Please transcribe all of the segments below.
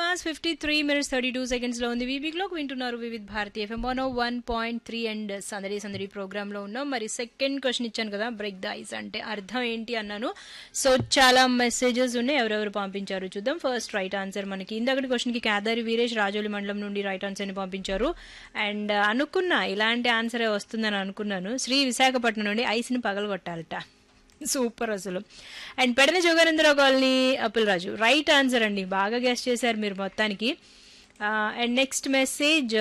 hours fifty three minutes thirty two సెకండ్స్లో ఉంది వీబీక్లోకి వింటున్నారు Vividh Bharati FM one one point three and సందడి సందడి ప్రోగ్రాంలో ఉన్నాం మరి సెకండ్ క్వశ్చన్ ఇచ్చాను కదా బ్రేక్ ద ఐస్ అంటే అర్థం ఏంటి అన్నాను సో చాలా మెసేజెస్ ఉన్నాయి ఎవరెవరు పంపించారు చూద్దాం ఫస్ట్ రైట్ ఆన్సర్ మనకి ఇందాకటి క్వశ్చన్కి కేదారి వీరేష్ రాజోలి మండలం నుండి రైట్ ఆన్సర్ని పంపించారు అండ్ అనుకున్నా ఇలాంటి ఆన్సరే వస్తుందని అనుకున్నాను శ్రీ విశాఖపట్నం నుండి ఐస్ని పగలగొట్టాలట సూపర్ అసలు and Pedana Joganandarao colony Appularaju right answer అండి బాగా గెస్ట్ చేశారు మీరు మొత్తానికి అండ్ నెక్స్ట్ మెసేజ్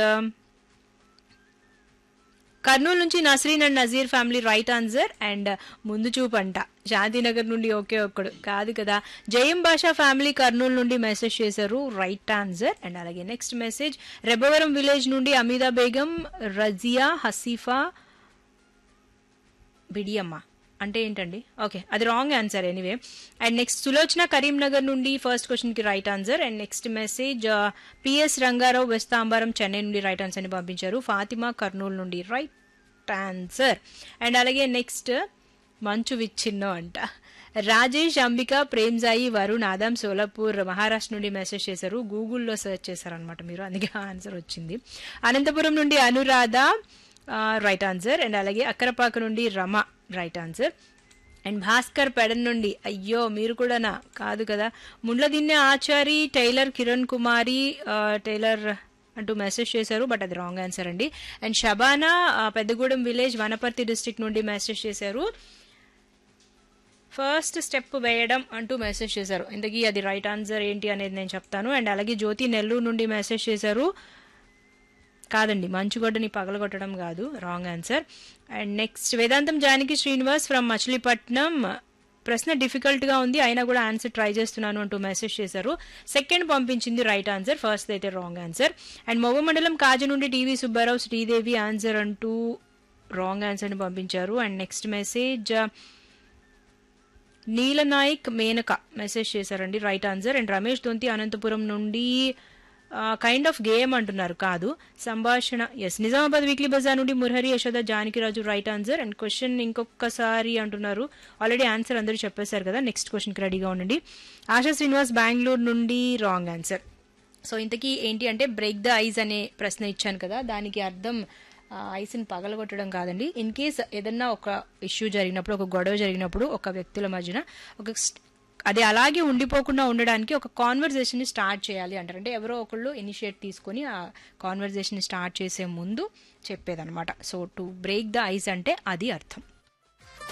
కర్నూలు నుంచి Nasreen and Nazeer family right answer and ముందు చూపంట శాంతినగర్ నుండి ఒకే ఒక్కడు కాదు కదా జయం భాషా ఫ్యామిలీ కర్నూలు నుండి మెసేజ్ చేశారు రైట్ ఆన్సర్ అండ్ అలాగే నెక్స్ట్ మెసేజ్ రెబ్బవరం విలేజ్ నుండి అమీదా బేగం రజియా హసీఫా బిడియమ్మ అంటే ఏంటండి ఓకే అది wrong answer anyway and next Sulochana Karimnagar నుండి ఫస్ట్ క్వశ్చన్కి right answer and next message PS Rangarao వెస్తాంబారం చెన్నై నుండి రైట్ ఆన్సర్ని పంపించారు ఫాతిమా కర్నూలు నుండి రైట్ ఆన్సర్ అండ్ అలాగే నెక్స్ట్ మంచు విచ్ఛిన్నం అంట రాజేష్ అంబిక ప్రేమ్జాయి వరుణ్ ఆదాం సోలాపూర్ మహారాష్ట్ర నుండి మెసేజ్ చేశారు గూగుల్లో సెర్చ్ చేశారనమాట మీరు అందుకే ఆన్సర్ వచ్చింది అనంతపురం నుండి అనురాధ రైట్ ఆన్సర్ అండ్ అలాగే అక్కరపాక నుండి Rama right answer and Bhaskar Pedana నుండి అయ్యో మీరు కూడానా కాదు కదా ముండ్ల దిన్నె ఆచారి టైలర్ కిరణ్ కుమారి టైలర్ అంటూ మెసేజ్ చేశారు బట్ అది రాంగ్ ఆన్సర్ అండి and Shabana Peddagudem village Wanaparthy district నుండి మెసేజ్ చేశారు ఫస్ట్ స్టెప్ వేయడం అంటూ మెసేజ్ చేశారు ఇంతకీ అది రైట్ ఆన్సర్ ఏంటి అనేది నేను చెప్తాను అండ్ అలాగే జ్యోతి నెల్లూరు నుండి మెసేజ్ చేశారు కాదండి మంచుగొడ్డని పగలగొట్టడం కాదు రాంగ్ ఆన్సర్ అండ్ నెక్స్ట్ వేదాంతం జానకి శ్రీనివాస్ ఫ్రమ్ మచిలీపట్నం ప్రశ్న డిఫికల్ట్గా ఉంది అయినా కూడా ఆన్సర్ ట్రై చేస్తున్నాను అంటూ మెసేజ్ చేశారు సెకండ్ పంపించింది రైట్ ఆన్సర్ ఫస్ట్ అయితే రాంగ్ ఆన్సర్ అండ్ మొవ్వ మండలం కాజు నుండి టీవీ సుబ్బారావు శ్రీదేవి ఆన్సర్ అంటూ రాంగ్ ఆన్సర్ని పంపించారు and next message Neelanayak Menaka message చేశారండి right answer and Ramesh Donthi Anantapuram నుండి కైండ్ ఆఫ్ గేమ్ అంటున్నారు కాదు సంభాషణ ఎస్ నిజామాబాద్ వీక్లీ బజార్ నుండి Murahari Yashoda Janakiraju right answer and question ఇంకొకసారి అంటున్నారు ఆల్రెడీ ఆన్సర్ అందరూ చెప్పేశారు కదా నెక్స్ట్ క్వశ్చన్కి రెడీగా ఉండండి ఆశా శ్రీనివాస్ బెంగళూరు నుండి రాంగ్ ఆన్సర్ సో ఇంతకీ ఏంటి అంటే బ్రేక్ ద ఐజ్ అనే ప్రశ్న ఇచ్చాను కదా దానికి అర్థం ఐస్ని పగలగొట్టడం కాదండి ఇన్ కేస్ ఏదన్నా ఒక ఇష్యూ జరిగినప్పుడు ఒక గొడవ జరిగినప్పుడు ఒక వ్యక్తుల మధ్యన ఒక అది అలాగే ఉండిపోకుండా ఉండడానికి ఒక కాన్వర్జేషన్ని స్టార్ట్ చేయాలి అంటారు అంటే ఎవరో ఒకళ్ళు ఇనిషియేట్ తీసుకొని ఆ కాన్వర్జేషన్ని స్టార్ట్ చేసే ముందు చెప్పేదన్నమాట so to break the ice అంటే అది అర్థం